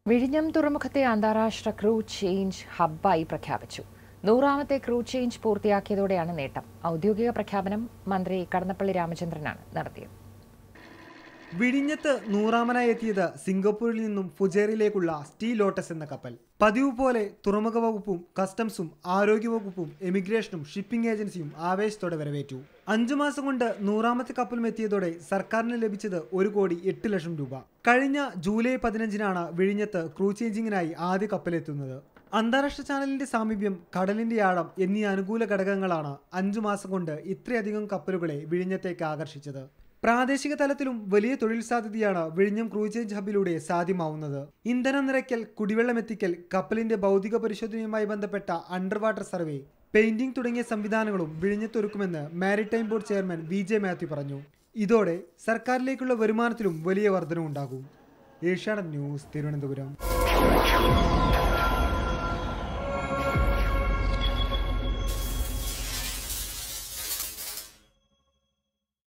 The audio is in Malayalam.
വിഴിഞ്ഞം തുറമുഖത്തെ അന്താരാഷ്ട്ര ക്രൂ ചേഞ്ച് ഹബ്ബായി പ്രഖ്യാപിച്ചു നൂറാമത്തെ ക്രൂ ചേഞ്ച് പൂർത്തിയാക്കിയതോടെയാണ് നേട്ടം ഔദ്യോഗിക പ്രഖ്യാപനം മന്ത്രി കടന്നപ്പള്ളി രാമചന്ദ്രനാണ് നടത്തിയത് വിഴിഞ്ഞത്ത് നൂറാമനായി എത്തിയത് സിംഗപ്പൂരിൽ നിന്നും ഫുജേറിയിലേക്കുള്ള സ്റ്റീ ലോട്ടസ് എന്ന കപ്പൽ പതിവ് പോലെ തുറമുഖ വകുപ്പും കസ്റ്റംസും ആരോഗ്യവകുപ്പും എമിഗ്രേഷനും ഷിപ്പിംഗ് ഏജൻസിയും ആവേശത്തോടെ വരവേറ്റു അഞ്ചു മാസം കൊണ്ട് നൂറാമത്തെ കപ്പലും എത്തിയതോടെ സർക്കാരിന് ലഭിച്ചത് ഒരു കോടി എട്ട് ലക്ഷം രൂപ കഴിഞ്ഞ ജൂലൈ പതിനഞ്ചിനാണ് വിഴിഞ്ഞത്ത് ക്രൂ ചേഞ്ചിങ്ങിനായി ആദ്യ കപ്പലെത്തുന്നത് അന്താരാഷ്ട്ര ചാനലിന്റെ സാമീപ്യം കടലിന്റെ ആഴം എന്നീ അനുകൂല ഘടകങ്ങളാണ് അഞ്ചു മാസം കൊണ്ട് ഇത്രയധികം കപ്പലുകളെ വിഴിഞ്ഞത്തേക്ക് ആകർഷിച്ചത് പ്രാദേശിക തലത്തിലും വലിയ തൊഴിൽ സാധ്യതയാണ് വിഴിഞ്ഞം ക്രൂ ചേഞ്ച് ഹബിലൂടെ സാധ്യമാവുന്നത് ഇന്ധനം നിറയ്ക്കൽ കുടിവെള്ളം എത്തിക്കൽ കപ്പലിന്റെ ഭൗതിക പരിശോധനയുമായി ബന്ധപ്പെട്ട അണ്ടർ വാട്ടർ സർവേ പെയിന്റിംഗ് തുടങ്ങിയ സംവിധാനങ്ങളും വിഴിഞ്ഞത്തൊരുക്കുമെന്ന് maritime board chairman V J Mathew പറഞ്ഞു ഇതോടെ സർക്കാരിലേക്കുള്ള വരുമാനത്തിലും വലിയ വർധനവുണ്ടാകും ഏഷ്യാനെറ്റ് ന്യൂസ് തിരുവനന്തപുരം